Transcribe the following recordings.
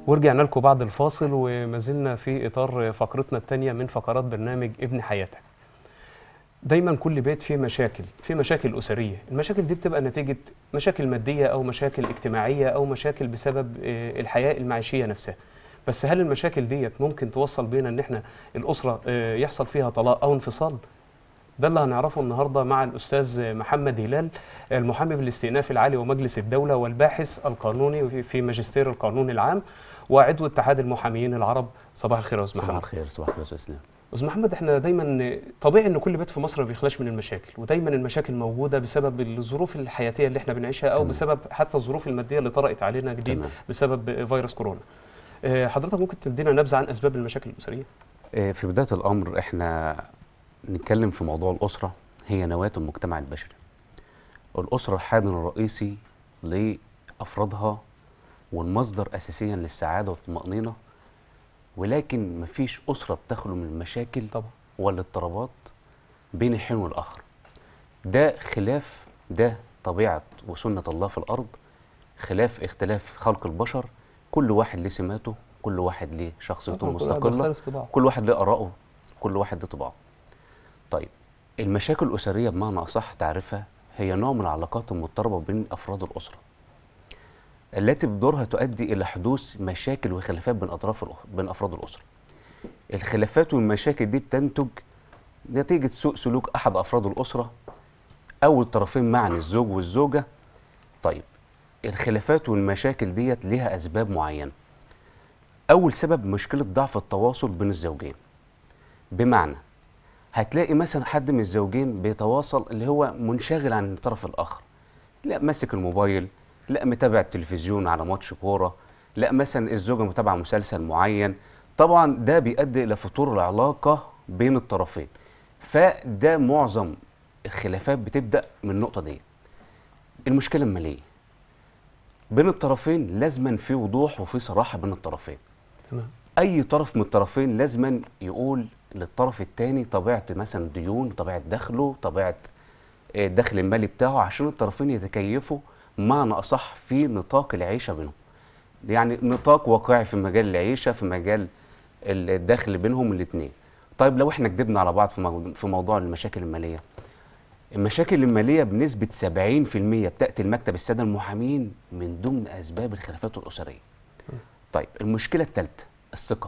ورجعنا لكم بعد الفاصل وما زلنا في اطار فقرتنا الثانيه من فقرات برنامج ابن حياتك. دايما كل بيت فيه مشاكل، فيه مشاكل اسريه، المشاكل دي بتبقى نتيجه مشاكل ماديه او مشاكل اجتماعيه او مشاكل بسبب آه، الحياه المعيشيه نفسها. بس هل المشاكل ديت ممكن توصل بينا ان احنا الاسره آه، يحصل فيها طلاق او انفصال؟ ده اللي هنعرفه النهارده مع الاستاذ محمد هلال المحامي بالاستئناف العالي ومجلس الدوله والباحث القانوني في- في ماجستير القانون العام وعضو اتحاد المحاميين العرب صباح الخير يا استاذ صباح محمد الخير صباح الخير يا استاذ اسلام استاذ محمد احنا دايما طبيعي ان كل بيت في مصر ما بيخلاش من المشاكل ودايما المشاكل موجوده بسبب الظروف الحياتيه اللي احنا بنعيشها او تمام. بسبب حتى الظروف الماديه اللي طرأت علينا جديد تمام. بسبب فيروس كورونا آه، حضرتك ممكن تدينا نبذه عن اسباب المشاكل الاسريه آه، في بدايه الامر احنا نتكلم في موضوع الاسره هي نواه المجتمع البشري الاسره الحاضن الرئيسي لافرادها والمصدر اساسيا للسعاده والطمانينه ولكن مفيش اسره بتخلو من المشاكل طبعا والاضطرابات بين الحين والاخر ده خلاف ده طبيعه وسنه الله في الارض خلاف اختلاف خلق البشر كل واحد ليه سماته كل واحد ليه شخصيته طبعاً كل واحد المستقله بيختلف طباعه كل واحد له آراءه كل واحد له طباعه طيب المشاكل الأسرية بمعنى أصح تعرفها هي نوع من العلاقات المضطربة بين أفراد الأسرة التي بدورها تؤدي إلى حدوث مشاكل وخلافات بين أطراف الأ- بين أفراد الأسرة الخلافات والمشاكل دي بتنتج نتيجة سوء سلوك أحد أفراد الأسرة أو الطرفين معا الزوج والزوجة طيب الخلافات والمشاكل ديت ليها أسباب معينة أول سبب مشكلة ضعف التواصل بين الزوجين بمعنى هتلاقي مثلا حد من الزوجين بيتواصل اللي هو منشغل عن الطرف الآخر لا ماسك الموبايل لا متابع التلفزيون على ماتش كورة لا مثلا الزوجة متابعة مسلسل معين طبعا ده بيؤدي إلى فتور العلاقة بين الطرفين فده معظم الخلافات بتبدأ من النقطة دي المشكلة المالية بين الطرفين لازما في وضوح وفي صراحة بين الطرفين تمام اي طرف من الطرفين لازما يقول للطرف الثاني طبيعه مثلا ديون طبيعه دخله طبيعه آه، الدخل المالي بتاعه عشان الطرفين يتكيفوا معنى اصح في نطاق العيشه بينهم يعني نطاق واقعي في مجال العيشه في مجال ال- الدخل بينهم الاثنين طيب لو احنا كدبنا على بعض في مو- في موضوع المشاكل الماليه المشاكل الماليه بنسبه 70% بتاتي المكتب الساده المحامين من ضمن اسباب الخلافات الاسريه طيب المشكله الثالثه الثقه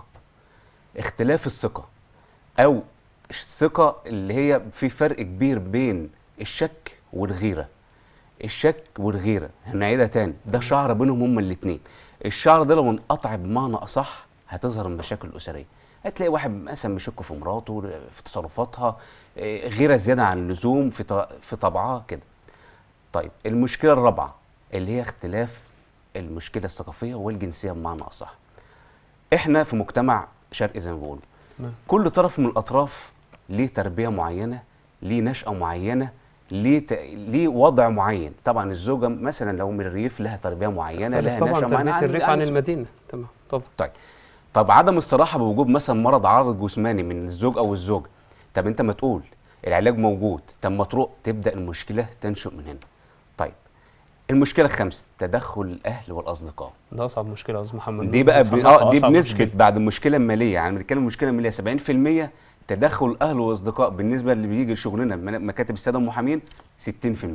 اختلاف الثقه او الثقه اللي هي في فرق كبير بين الشك والغيره الشك والغيره هنعيدها تاني ده شعر بينهم هما الاثنين الشعر ده لو انقطع بمعنى اصح هتظهر المشاكل الاسريه هتلاقي واحد مثلا بيشك في مراته في تصرفاتها إيه، غيره زياده عن اللزوم في ط- في طبعها كده طيب المشكله الرابعه اللي هي اختلاف المشكله الثقافيه والجنسيه بمعنى اصح احنا في مجتمع شرقي زي ما بيقولوا تمام كل طرف من الاطراف ليه تربيه معينه ليه نشاه معينه ليه ت... ليه وضع معين طبعا الزوجه مثلا لو من الريف لها تربيه معينه تختلف لها طبعا نشاه معينه تربيه الريف عن الز- المدينه تمام طبعا طيب طب عدم الصراحه بوجود مثلا مرض عارض جسماني من الزوج او الزوجه طب انت ما تقول العلاج موجود طب ما تروح تبدا المشكله تنشئ من هنا طيب المشكله الخامسه تدخل الاهل والاصدقاء ده اصعب مشكله يا استاذ محمد دي بقى ب... بنصنفها اه دي أصعب بنسبه مشكلة. بعد المشكله الماليه يعني بنتكلم المشكله الماليه 70% تدخل الاهل والاصدقاء بالنسبه اللي بيجي لشغلنا من- مكاتب الساده المحامين 60%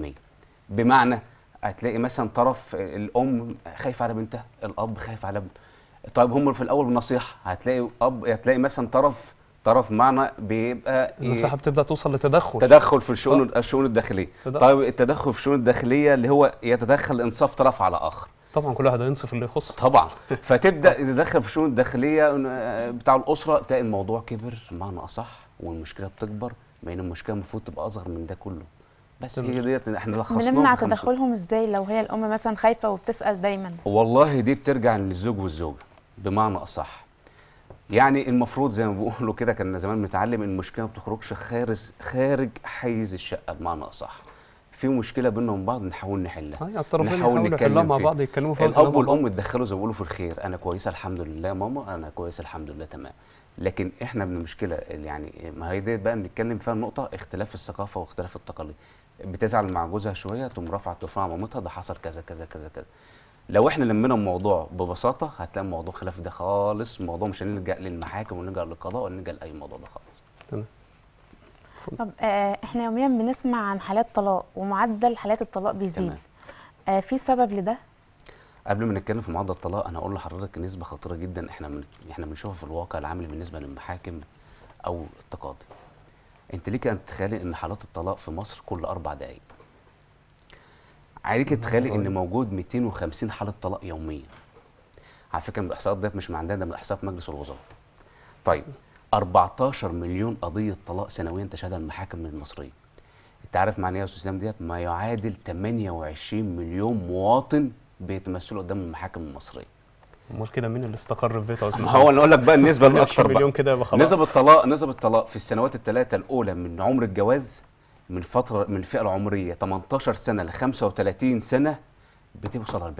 بمعنى هتلاقي مثلا طرف الام خايفه على بنتها الاب خايف على ابنه طيب هم في الاول نصيحه هتلاقي اب هتلاقي مثلا طرف طرف معنى بيبقى إيه؟ النصيحه بتبدا توصل لتدخل تدخل في الشؤون الشؤون الداخليه تدخل. طيب التدخل في الشؤون الداخليه اللي هو يتدخل انصاف طرف على اخر طبعا كل واحد هينصف اللي يخصه طبعا فتبدا تدخل في الشؤون الداخليه آه، بتاع الاسره تلاقي الموضوع كبر بمعنى اصح والمشكله بتكبر مع ان المشكله المفروض تبقى اصغر من ده كله بس تمام. هي ديت احنا لخصناها بنمنع في خمسة. تدخلهم ازاي لو هي الام مثلا خايفه وبتسال دايما والله دي بترجع للزوج والزوجه بمعنى اصح يعني المفروض زي ما بيقولوا كده كان زمان بنتعلم ان المشكله ما بتخرجش خارج خارج حيز الشقه بمعنى اصح في مشكله بيننا وبين بعض نحاول نحلها هاي الطرفين نحاول يحاولوا نتكلم يحلوها مع فيه. بعض يتكلموا فيها الاب ويحلوها مع والام بعض. اتدخلوا زي ما بيقولوا في الخير انا كويسه الحمد لله ماما انا كويسه الحمد لله تمام لكن احنا من المشكله اللي يعني ما هي دي بقى بنتكلم فيها النقطه اختلاف الثقافه واختلاف التقاليد بتزعل مع جوزها شويه تقوم رافعه التليفون على مامتها ده حصل كذا كذا كذا كذا لو احنا لمينا الموضوع ببساطه هتلاقي الموضوع خلاف ده خالص الموضوع مش هنلجا للمحاكم ونلجا للقضاء ونلجا لاي موضوع ده خالص تمام طب آه احنا يوميا بنسمع عن حالات طلاق ومعدل حالات الطلاق بيزيد تمام. آه في سبب لده قبل ما نتكلم في معدل الطلاق انا هقول لحضرتك نسبه خطيره جدا احنا من احنا بنشوفها في الواقع العملي بالنسبه للمحاكم او التقاضي انت ليك ان تتخيلي ان حالات الطلاق في مصر كل اربع دقائق عليك تتخيلي ان موجود 250 حاله طلاق يوميا على فكره من الاحصاءات ديت مش من عندنا ده من احصاءات مجلس الوزراء طيب 14 مليون قضيه طلاق سنويا تشهدها المحاكم المصريه انت عارف معنى ايه يا استاذ اسلام ديت ما يعادل 28 مليون مواطن بيتمثلوا قدام المحاكم المصريه امال كده مين اللي استقر في بيته عاوز ما هو انا اقول لك بقى النسبه الاكثر 20 بقى مليون كده يبقى خلاص نسب الطلاق نسب الطلاق في السنوات الثلاثه الاولى من عمر الجواز من فتره من الفئه العمريه 18 سنه ل 35 سنه بتوصل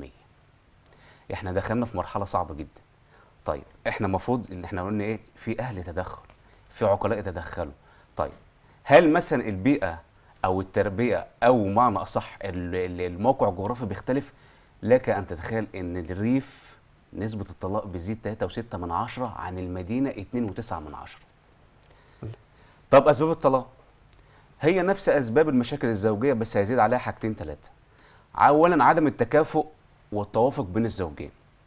40% احنا دخلنا في مرحله صعبه جدا طيب احنا المفروض ان احنا قلنا ايه في اهل تدخل في عقلاء يتدخلوا طيب هل مثلا البيئه او التربيه او معنى اصح ال- ال- الموقع الجغرافي بيختلف لك ان تتخيل ان الريف نسبة الطلاق بتزيد 3.6 من عشرة عن المدينة 2.9 من عشرة طب أسباب الطلاق هي نفس أسباب المشاكل الزوجية بس هيزيد عليها حاجتين ثلاثة أولا عدم التكافؤ والتوافق بين الزوجين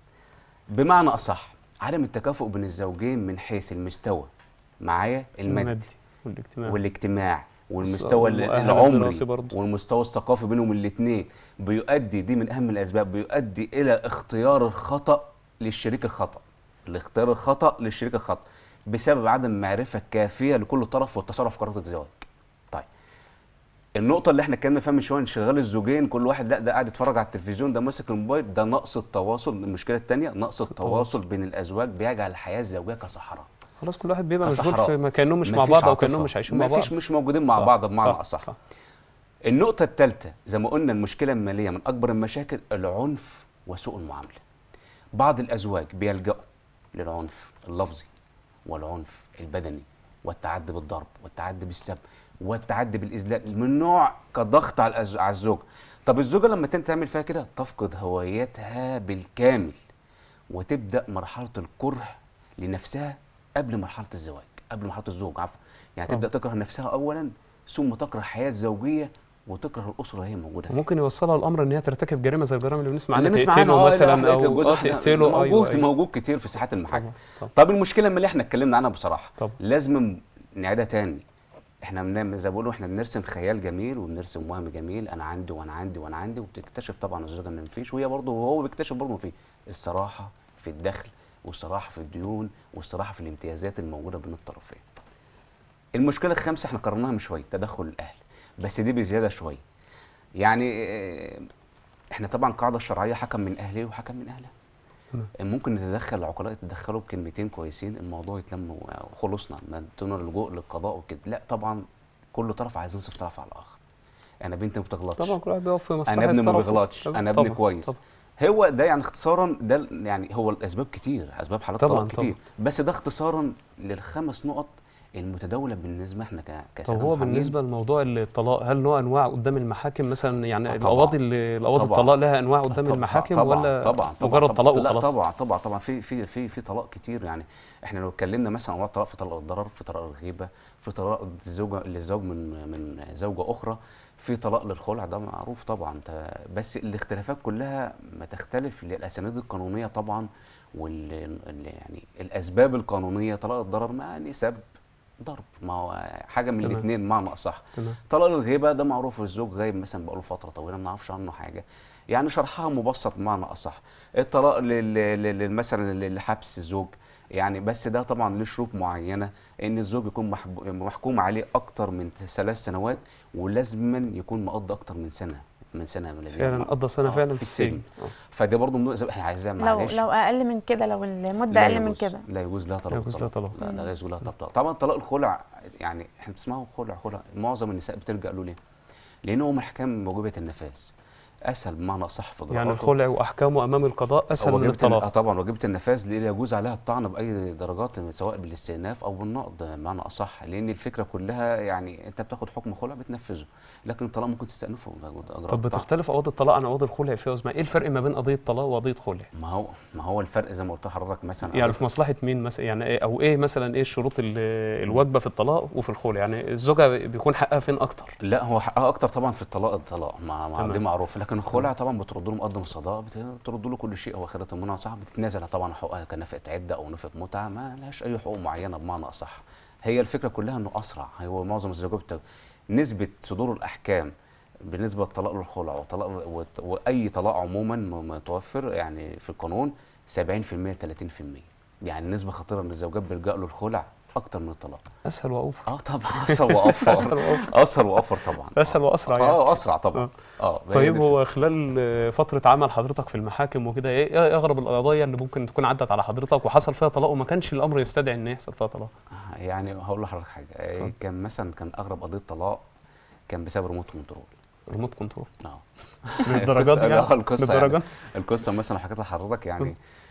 بمعنى أصح عدم التكافؤ بين الزوجين من حيث المستوى معايا المادي المادي والاجتماعي والاجتماعي والمستوى والمؤهل العمري الدراسي برضه. والمستوى الثقافي بينهم الاثنين بيؤدي دي من اهم الاسباب بيؤدي الى اختيار الخطا للشريك الخطا الاختيار الخطا للشريك الخطا بسبب عدم معرفه كافيه لكل طرف والتصرف في قرارات الزواج طيب النقطة اللي احنا اتكلمنا فيها من شوية انشغال الزوجين كل واحد لا ده قاعد يتفرج على التلفزيون ده ماسك الموبايل ده نقص التواصل المشكلة الثانية نقص التواصل بين الأزواج بيجعل الحياة الزوجية كصحراء خلاص كل واحد بيبقى مشغول كصحراء. في ما كانهم مش مع مفيش بعض او عاطفة. كانهم مش عايشين مع بعض مفيش مش موجودين مع صح، بعض بمعنى صح، أصح صح. النقطة الثالثة زي ما قلنا المشكلة المالية من أكبر المشاكل العنف وسوء المعاملة. بعض الأزواج بيلجأوا للعنف اللفظي والعنف البدني والتعدي بالضرب والتعدي بالسب والتعدي بالإذلال من نوع كضغط على الأز- على الزوج. طب الزوجة لما تنت تعمل فيها كده تفقد هويتها بالكامل وتبدأ مرحلة الكره لنفسها قبل مرحلة الزواج قبل مرحلة الزوج عفوا يعني طبعا. تبدأ تكره نفسها أولا ثم تكره الحياة الزوجية وتكره الأسرة اللي هي موجودة فيها ممكن يوصلها الامر ان هي ترتكب جريمه زي الجرائم اللي بنسمع اللي عنها نسمع عنها، تقتله آه، مثلا لا، او جوز اه واحدة تقتله موجود ايوه أيوة. موجود كتير في ساحات المحاكم طبعا طبعا طب المشكله من اللي احنا اتكلمنا عنها بصراحه طبعا. لازم نعيدها تاني احنا بنعمل زي ما بيقولوا احنا بنرسم خيال جميل وبنرسم وهم جميل انا عندي وانا عندي وانا عندي وبتكتشف طبعا الزوجه ان مفيش وهي برضه وهو بيكتشف برضه مفيش الصراحه في الدخل والصراحه في الديون والصراحه في الامتيازات الموجوده بين الطرفين المشكله الخامسه احنا قررناها من شويه تدخل الاهل بس دي بزياده شويه يعني اه، احنا طبعا القاعده الشرعيه حكم من اهله وحكم من اهلها تمام. ممكن نتدخل العقلاء يتدخلوا بكلمتين كويسين الموضوع يتلم وخلصنا ما دون اللجوء للقضاء وكده لا طبعا كل طرف عايز ينصف طرف على الاخر انا بنتي ما بتغلطش طبعا كل واحد بيقف في مصلحه انا ابني ما طرفه. بيغلطش طبعاً، انا ابني طبعاً، كويس طبعاً. هو ده يعني اختصارا ده ال- يعني هو الاسباب كتير اسباب حالات طبعاً، طلاق كتير طبعاً. بس ده اختصارا للخمس نقط المتداوله بالنسبه احنا ك طب كساده هو محامين. بالنسبه لموضوع الطلاق هل له انواع قدام المحاكم مثلا يعني آه طبعاً. القواضي اللي القواضي طبعاً. الطلاق لها انواع قدام طبعاً، المحاكم طبعا ولا طبعا طبعا مجرد طبعاً. طلاق لا وخلاص طبعا طبعا طبعا في في في في طلاق كتير يعني احنا لو اتكلمنا مثلا عن طلاق في طلاق الضرر في طلاق الغيبه في طلاق الزوجه للزوج من من زوجه اخرى في طلاق للخلع ده معروف طبعا انت بس الاختلافات كلها ما تختلف للاسانيد القانونيه طبعا وال ال- يعني الاسباب القانونيه طلاق الضرر ما نسب ضرب ما هو حاجه من تمام. الاثنين معنى اصح تمام طلاق الغيبه ده معروف الزوج غايب مثلا بقاله فتره طويله ما نعرفش عنه حاجه يعني شرحها مبسط بمعنى اصح الطلاق لل- لل- لل- مثلا لل- لحبس الزوج يعني بس ده طبعا له شروط معينه ان الزوج يكون محب- محكوم عليه اكتر من ثلاث سنوات ولازما يكون مقضي اكتر من سنه من سنه من فعلا قضى سنه آه، فعلا في في السجن السجن. آه. فدي برضه من زي- عايزاه لو معلش لو اقل من كده لو المده لا اقل من يجوز. كده لا يجوز لها طلاق لا يجوز لها طلاق. لا لا لا يجوز لها طلاق طبعا طلاق الخلع يعني احنا بنسمعه خلع خلع معظم النساء بتلجا له ليه؟ لان هو محكم موجبه النفاذ اسهل بمعنى اصح في يعني إجراءاته. الخلع واحكامه امام القضاء اسهل من وجبة الن- آه الطلاق طبعا وجبة النفاذ اللي يجوز عليها الطعن باي درجات سواء بالاستئناف او بالنقض بمعنى اصح لان الفكره كلها يعني انت بتاخد حكم خلع بتنفذه لكن الطلاق ممكن تستأنفه بإجراء طب الطعن. بتختلف قواضي الطلاق عن قواضي الخلع في عظمى ايه الفرق ما بين قضيه طلاق وقضيه خلع ما هو ما هو الفرق زي ما قلت لحضرتك مثلا يعني في مصلحه مين مثلا يعني إيه او ايه مثلا ايه الشروط ال- الواجبه في الطلاق وفي الخلع يعني الزوجه بيكون حقها فين اكتر لا هو حقها اكتر طبعا في الطلاق الطلاق مع مع تمام. دي معروف لكن الخلع طبعا بترد له مقدم الصداق بت- بترد له كل شيء هو خيرة المنع صح بتتنازل طبعا عن حقوقها كنفقه عده او نفقه متعه ما لهاش اي حقوق معينه بمعنى اصح هي الفكره كلها انه اسرع هو معظم الزوجات بت- نسبه صدور الاحكام بالنسبه للطلاق والخلع وطلاق وت- واي طلاق عموما م- متوفر يعني في القانون 70% 30% يعني نسبه خطيره من الزوجات بيلجأوا للخلع اكتر من الطلاق اسهل واوفر اه طبعا اسهل واوفر اسهل واوفر اسهل واوفر طبعا اسهل واسرع يعني اه اسرع طبعا اه هي طيب دي هو خلال آه، فترة عمل حضرتك في المحاكم وكده ايه إيه اغرب القضايا اللي ممكن تكون عدت على حضرتك وحصل فيها طلاق وما كانش الامر يستدعي ان يحصل فيها طلاق الفكرة. يعني هقول لحضرتك حاجه آه، اتفضل. كان مثلا كان اغرب قضيه طلاق كان بسبب ريموت كنترول ريموت كنترول اه للدرجة دي القصة- يعني آه، القصه للدرجة يعني القصه مثلا حكيت لحضرتك يعني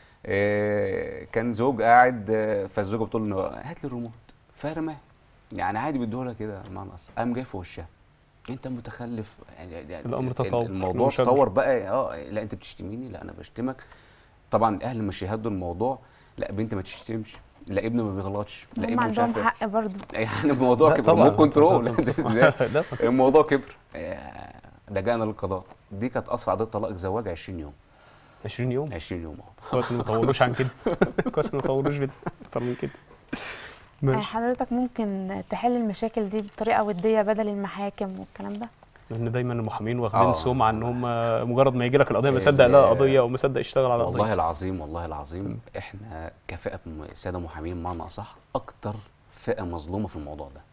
آه، كان زوج قاعد آه، فالزوجه بتقول له هات لي الريموت فرماه يعني عادي بيديهولها كده بمعنى اصح قام جاي في وشها انت متخلف يعني يعني الأمر تطور، الموضوع مشجع. تطور بقى اه لا انت بتشتميني لا انا بشتمك طبعا الاهل مش يهدوا الموضوع لا بنتي ما تشتمش لا ابني ما بيغلطش لا هم ابني مش عندهم عارف إيه. حق برضه يعني الموضوع لا كبر طبعاً، مو كنترول طبعاً. ازاي لا الموضوع كبر آه، لجأنا للقضاء دي كانت اسرع قضيه طلاق زواج 20 يوم 20 يوم 20 يوم اه كويس ان ما طولوش عن كده كويس ان ما طولوش بال- اكتر من كده آه، ماشي حضرتك ممكن تحل المشاكل دي بطريقه وديه بدل المحاكم والكلام ده لان دايما المحامين واخدين آه. سمعه ان هم مجرد ما يجي لك القضيه مصدق لها قضيه ومصدق يشتغل على والله قضيه العظيم والله العظيم احنا كفئه م- ساده محامين بمعنى اصح اكتر فئه مظلومه في الموضوع ده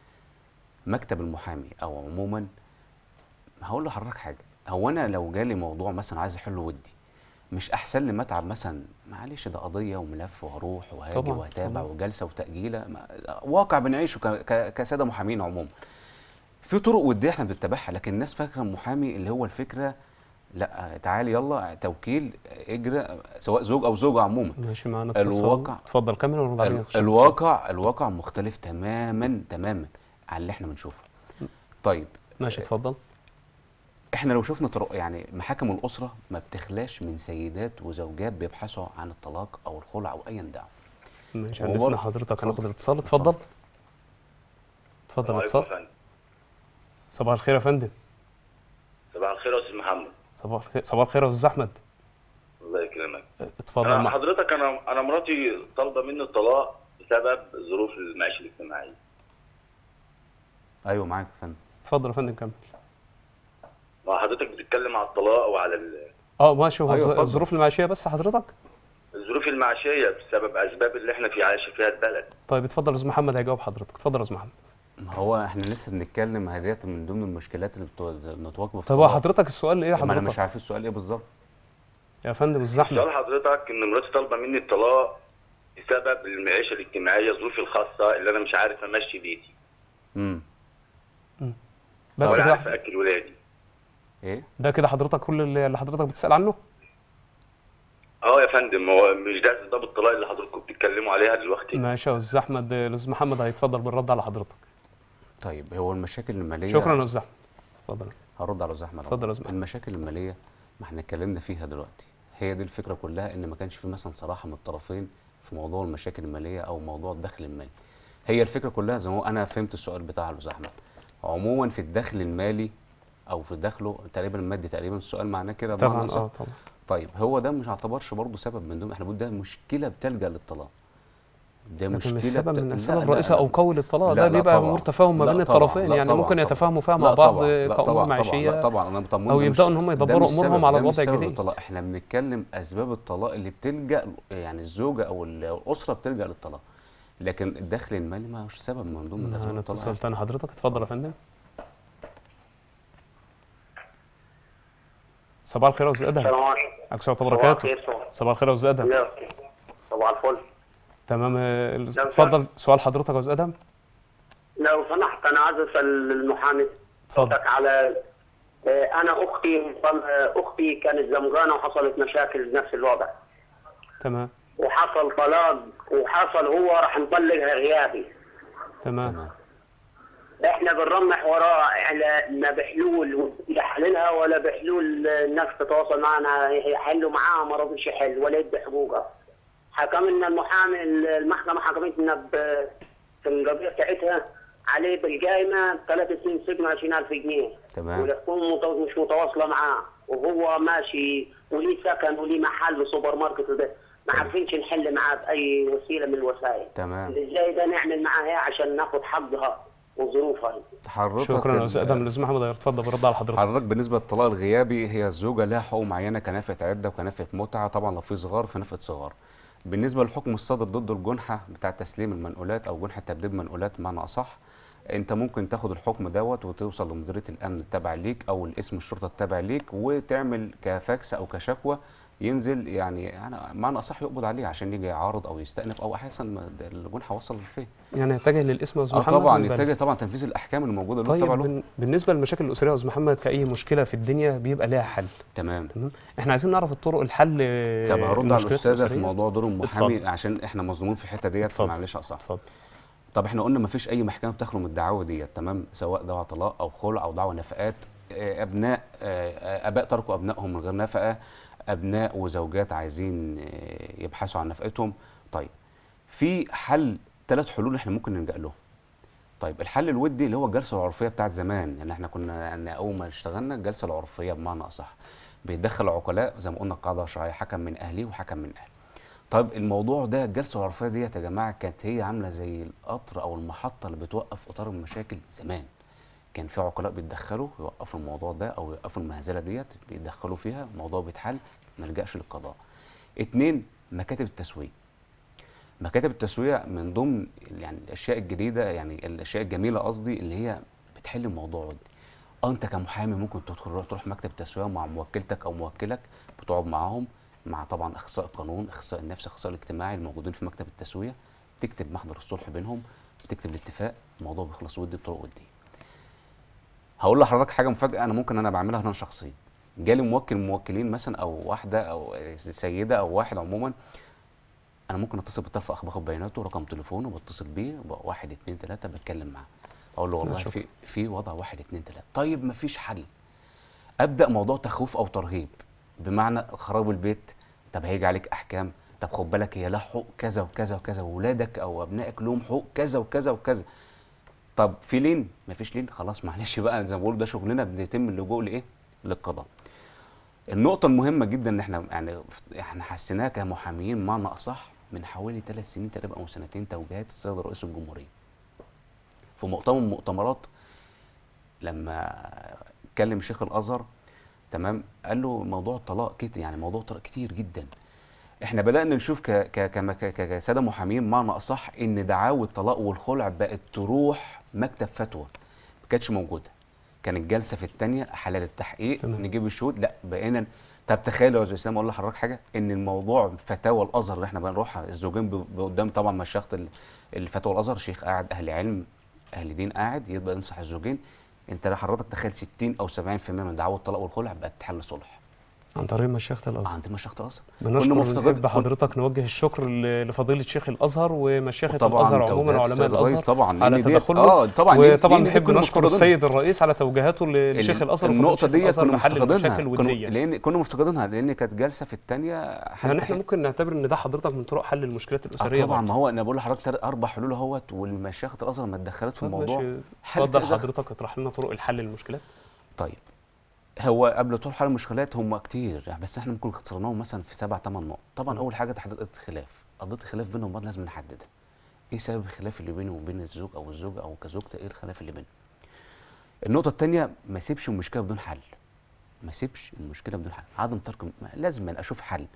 مكتب المحامي او عموما هقول لحضرتك حاجه هو انا لو جالي موضوع مثلا عايز احله ودي مش احسن لي ما اتعب مثلا معلش ده قضيه وملف وهروح وهاجي طبعاً، وهتابع طبعاً. وجلسه وتاجيله ما- واقع بنعيشه ك- ك- كساده محامين عموما في طرق وديه احنا بنتبعها لكن الناس فاكره المحامي اللي هو الفكره لا تعالي يلا توكيل اجرى سواء زوج او زوجه عموما ماشي معانا اتصال الواقع- اتفضل كمل وبعدين ال- نخش الاتصال. الواقع الواقع مختلف تماما تماما عن اللي احنا بنشوفه طيب ماشي اتفضل احنا لو شفنا طرق يعني محاكم الاسره ما بتخلاش من سيدات وزوجات بيبحثوا عن الطلاق او الخلع او ايا دعوه ماشي هو عندنا برضه- حضرتك هناخد اتفضل. الاتصال اتفضل اتفضل الاتصال صباح الخير يا فندم صباح الخير يا استاذ محمد صباح الخير صباح الخير يا استاذ احمد الله يكرمك اتفضل انا مع- حضرتك انا انا مراتي طالبه مني الطلاق بسبب ظروف المعيشه الاجتماعيه ايوه معاك يا فندم اتفضل يا فندم كمل ما حضرتك بتتكلم على الطلاق وعلى ال- اه ماشي هو أيوة، الظ- اتفضل. الظروف المعيشيه بس حضرتك الظروف المعيشيه بسبب اسباب اللي احنا في عايشه فيها البلد طيب اتفضل يا استاذ محمد هيجاوب حضرتك اتفضل يا استاذ محمد ما هو احنا لسه بنتكلم هديت من ضمن المشكلات اللي بتو- متواجده في طب هو الطلاق. حضرتك السؤال ايه يا ما انا مش حضرتك عارف السؤال ايه بالظبط يا فندم استاذ احمد سؤال حضرتك ان مراتي طالبه مني الطلاق بسبب المعيشه الاجتماعيه ظروفي الخاصه اللي انا مش عارف امشي بيتي امم بس ولا عارف ده اكل ولادي ايه ده كده حضرتك كل اللي اللي حضرتك بتسال عنه اه يا فندم هو مش ده اسباب الطلاق اللي حضراتكم بتتكلموا عليها دلوقتي ماشي يا استاذ احمد الاستاذ محمد هيتفضل بالرد على حضرتك طيب هو المشاكل الماليه شكرا يا استاذ احمد اتفضل هرد على زحمه اتفضل يا زلمة. المشاكل الماليه ما احنا اتكلمنا فيها دلوقتي هي دي الفكره كلها ان ما كانش في مثلا صراحه من الطرفين في موضوع المشاكل الماليه او موضوع الدخل المالي هي الفكره كلها زي ما هو انا فهمت السؤال بتاع الاستاذ احمد عموما في الدخل المالي او في دخله تقريبا المادي تقريبا السؤال معناه كده بمعنى طبعا أصح. اه طبعا طيب هو ده مش يعتبرش برضه سبب من ضمن احنا بنقول ده مشكله بتلجا للطلاق ده لكن مشكله مش سبب بت- من لا، الاسباب لا، الرئيسه لا. او قول الطلاق لا، ده لا بيبقى طبعاً. امور تفاهم ما لا بين طبعاً، الطرفين لا يعني طبعاً، ممكن طبعاً. يتفاهموا فيها لا مع بعض طبعاً، لا كامور طبعاً، طبعاً، معيشيه لا طبعا انا طب او يبداوا ان هم ده يدبروا مش امورهم سبب- على ده مش الوضع سبب الجديد الطلاق احنا بنتكلم اسباب الطلاق اللي بتلجا يعني الزوجه او الاسره بتلجا للطلاق لكن الدخل المالي ما هوش سبب من ضمن اسباب انا الطلاق اتصل تاني حضرتك اتفضل يا فندم صباح الخير يا استاذ ادهم السلام عليكم عليكم السلام ورحمه الله صباح وبركاته الخير صباح صباح الخير يا استاذ ادهم لا. صباح الفل تمام آه، نعم، اتفضل سؤال حضرتك يا استاذ ادهم لو سمحت انا عايز اسال المحامي اتفضل حضرتك على آه، انا اختي آه، اختي كانت زمجانه وحصلت مشاكل نفس الوضع تمام وحصل طلاق وحصل هو راح نطلقها غيابي تمام تمام احنا بنرمح وراه على ما بحلول يحللها ولا بحلول الناس تتواصل معنا يحلوا معاها ما رضيش يحل ولا يدي حقوقها حكم لنا المحامي المحكمه حكمت لنا ب- في القضيه بتاعتها عليه بالقايمه ثلاث سنين سجن 20000 جنيه تمام. والحكومه مت- مش متواصله معاه وهو ماشي وليه سكن وليه محل وسوبر ماركت وده ما عارفينش نحل معاه باي وسيله من الوسائل تمام ازاي ده نعمل معاها ايه عشان ناخد حقها وظروفها حضرتك شكرا يا ال- استاذ ادم الاستاذ محمد هيتفضل برد على حضرتك حضرتك بالنسبه للطلاق الغيابي هي الزوجه لها حقوق معينه كنفقه عده وكنفقه متعه طبعا لو في صغار فنفقه صغار بالنسبه للحكم الصادر ضد الجنحه بتاع تسليم المنقولات او جنحه تبديد منقولات بمعنى اصح انت ممكن تاخد الحكم دوت وتوصل لمديريه الامن التابع ليك او الاسم الشرطه التابع ليك وتعمل كفاكس او كشكوى ينزل يعني انا معنى اصح يقبض عليه عشان يجي يعارض او يستأنف او احسن ما ده الجنحه وصل لفين يعني يتجه للاسم يا استاذ اه محمد طبعا ويبلغ. يتجه طبعا تنفيذ الاحكام الموجوده اللي طيب تبع له بن- بالنسبه للمشاكل الاسريه يا استاذ محمد كاي مشكله في الدنيا بيبقى لها حل تمام تمام احنا عايزين نعرف الطرق الحل طب هرد على للمشكلات الاستاذه في الأسرية. موضوع دور المحامي اتفضل. عشان احنا مظلومين في الحته ديت اتفضل. معلش اقصح اتفضل طب احنا قلنا مفيش اي محكمه بتخلو من الدعاوى ديت تمام سواء دعوى طلاق او خلع او دعوى نفقات آه، ابناء آه، آه، اباء تركوا ابنائهم من غير نفقه ابناء وزوجات عايزين آه، يبحثوا عن نفقتهم طيب في حل ثلاث حلول احنا ممكن نلجا لهم طيب الحل الودي اللي هو الجلسه العرفيه بتاعت زمان يعني احنا كنا يعني اول ما اشتغلنا الجلسه العرفيه بمعنى اصح بيدخل عقلاء زي ما قلنا القاعده الشرعيه حكم من اهلي وحكم من اهلي طيب الموضوع ده الجلسه العرفيه ديت يا جماعه كانت هي عامله زي القطر او المحطه اللي بتوقف قطار المشاكل زمان كان في عقلاء بيتدخلوا يوقفوا الموضوع ده او يوقفوا المهزله ديت بيتدخلوا فيها الموضوع بيتحل ما نلجاش للقضاء اتنين مكاتب التسويه مكاتب التسويه من ضمن يعني الاشياء الجديده يعني الاشياء الجميله قصدي اللي هي بتحل الموضوع ودي اه انت كمحامي ممكن تدخل تروح مكتب تسويه مع موكلتك او موكلك بتقعد معاهم مع طبعا اخصائي القانون اخصائي النفس اخصائي الاجتماعي الموجودين في مكتب التسويه تكتب محضر الصلح بينهم تكتب الاتفاق الموضوع بيخلص ودي بطرق وديه هقول لحضرتك حاجه مفاجاه انا ممكن انا بعملها انا شخصيا جالي موكل من موكلين مثلا او واحده او سيده او واحد عموما انا ممكن اتصل بالطرف اخ باخد بياناته رقم تليفونه بتصل بيه وبقى واحد اتنين تلاته بتكلم معاه اقول له والله شكرا. في في وضع واحد اتنين تلاته طيب مفيش حل ابدا موضوع تخويف او ترهيب بمعنى خراب البيت طب هيجي عليك احكام طب خد بالك هي لها حقوق كذا وكذا وكذا واولادك او ابنائك لهم حقوق كذا وكذا وكذا طب في لين مفيش لين خلاص معلش بقى زي ما بقول ده شغلنا بيتم اللجوء لايه للقضاء النقطة المهمة جدا ان احنا يعني احنا حسيناها كمحاميين معنى اصح من حوالي ثلاث سنين تقريبا او سنتين توجيهات السيد رئيس الجمهورية. في مؤتمر من المؤتمرات لما كلم شيخ الازهر تمام قال له موضوع الطلاق كتير يعني موضوع الطلاق كتير جدا. احنا بدأنا نشوف ك ك كما- ك ك كسادة محامين معنى اصح ان دعاوى الطلاق والخلع بقت تروح مكتب فتوى ما كانتش موجودة. كانت جلسه في الثانيه حلال التحقيق تمام. نجيب الشهود لا بقينا طب تخيل يا استاذ اسلام اقول لحضرتك حاجه ان الموضوع فتاوى الازهر اللي احنا بنروحها الزوجين ب- قدام طبعا مشيخه ال- الفتوى الازهر شيخ قاعد اهل علم اهل دين قاعد يبقى ينصح الزوجين انت حضرتك تخيل 60 او 70% من دعاوى الطلاق والخلع بقت تحل صلح عن طريق مشيخه الازهر عند مشيخه الازهر بنشكر مفتقد- ونحب حضرتك نوجه الشكر ل- لفضيله شيخ الازهر ومشيخه وطبعاً الازهر عموما توجيهات وعلماء السيد الرئيس الازهر طبعاً، على لأن ديت- تدخله آه، طبعاً دي- وطبعا دي نحب كنا نشكر مفتقدينها. السيد الرئيس على توجيهاته ل- لشيخ ال- الازهر النقطه وفضيلة ديت الازهر كنا لحل مفتقدينها المشاكل كنا- الوديه لان كنا مفتقدينها لان كانت جلسه في الثانيه يعني احنا ممكن نعتبر ان ده حضرتك من طرق حل المشكلات الاسريه آه طبعا برضه. ما هو انا بقول لحضرتك تلات- اربع حلول اهوت والمشيخه الازهر ما اتدخلت في طب الموضوع ماشي. حلت اتفضل الإدارة. حضرتك اطرح لنا طرق الحل للمشكلات طيب هو قبل طول حل المشكلات هم كتير يعني بس احنا ممكن اختصرناهم مثلا في سبع ثمان نقط طبعا اول حاجه تحديد قضيه الخلاف قضيه الخلاف بينهم وبعض لازم نحددها ايه سبب الخلاف اللي بينه وبين الزوج او الزوجه او كزوجته ايه الخلاف اللي بينهم النقطه الثانيه ما اسيبش المشكله بدون حل ما اسيبش المشكله بدون حل عدم ترك ما- لازم أنا اشوف حل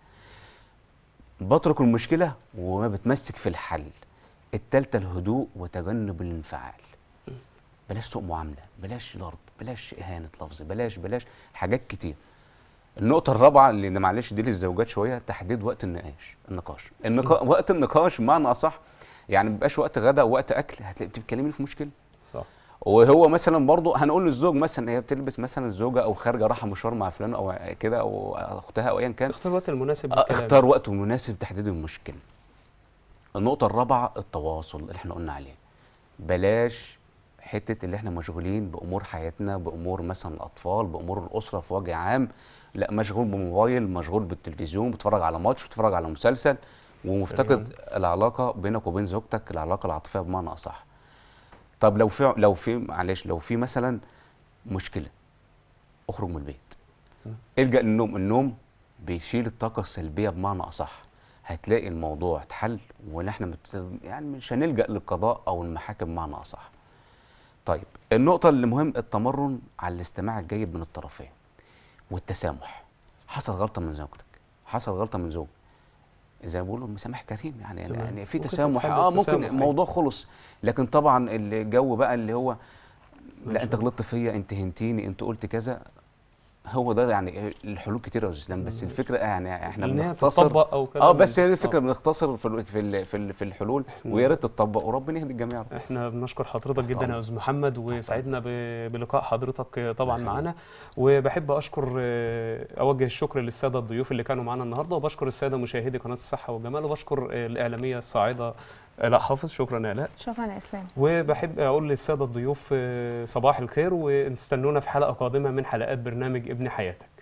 بترك المشكله وما بتمسك في الحل التالتة الهدوء وتجنب الانفعال بلاش سوء معامله بلاش ضرب بلاش اهانه لفظ بلاش بلاش حاجات كتير النقطة الرابعة اللي معلش دي للزوجات شوية تحديد وقت النقاش النقاش النقا... وقت النقاش بمعنى أصح يعني ما بيبقاش وقت غدا ووقت أكل هتلاقي بتتكلمي في مشكلة صح وهو مثلا برضه هنقول للزوج مثلا هي بتلبس مثلا الزوجه او خارجه رايحه مشوار مع فلان او كده او اختها او ايا كان اختار الوقت المناسب آه، للكلام. اختار وقت مناسب تحديد المشكله النقطه الرابعه التواصل اللي احنا قلنا عليه بلاش حته اللي احنا مشغولين بامور حياتنا بامور مثلا الاطفال بامور الاسره في وجه عام لا مشغول بموبايل مشغول بالتلفزيون بتتفرج على ماتش بتتفرج على مسلسل ومفتقد العلاقه بينك وبين زوجتك العلاقه العاطفيه بمعنى اصح طب لو في لو في معلش لو في مثلا مشكله اخرج من البيت الجا للنوم النوم بيشيل الطاقه السلبيه بمعنى اصح هتلاقي الموضوع اتحل وان احنا مت... يعني مش هنلجا للقضاء او المحاكم بمعنى اصح طيب النقطه اللي مهم التمرن على الاستماع الجيد من الطرفين والتسامح حصل غلطه من زوجتك حصل غلطه من زوج زي ما بيقولوا مسامح كريم يعني تمام. يعني في ممكن تسامح تتحل اه بالتسامح، ممكن أيوة. الموضوع خلص لكن طبعا الجو بقى اللي هو ماشي. لا انت غلطت فيا انت هنتيني انت قلت كذا هو ده يعني الحلول كتيره يا استاذ اسلام بس الفكره يعني احنا ان هي بنختصر تطبق او كده اه بس هي دي الفكره آه. بنختصر في ال- في ال- في ال- في الحلول ويا ريت تطبق وربنا يهدي الجميع يا رب. احنا بنشكر حضرتك جدا أمر. يا استاذ محمد وسعدنا ب- بلقاء حضرتك طبعا الله معانا وبحب اشكر آه، اوجه الشكر للساده الضيوف اللي كانوا معانا النهارده وبشكر الساده مشاهدي قناه الصحه والجمال وبشكر آه، الاعلاميه الصاعده الاء حافظ شكرا يا الاء شكرا يا اسلام وبحب اقول للساده الضيوف آه، صباح الخير واستنونا في حلقه قادمه من حلقات برنامج ابن حياتك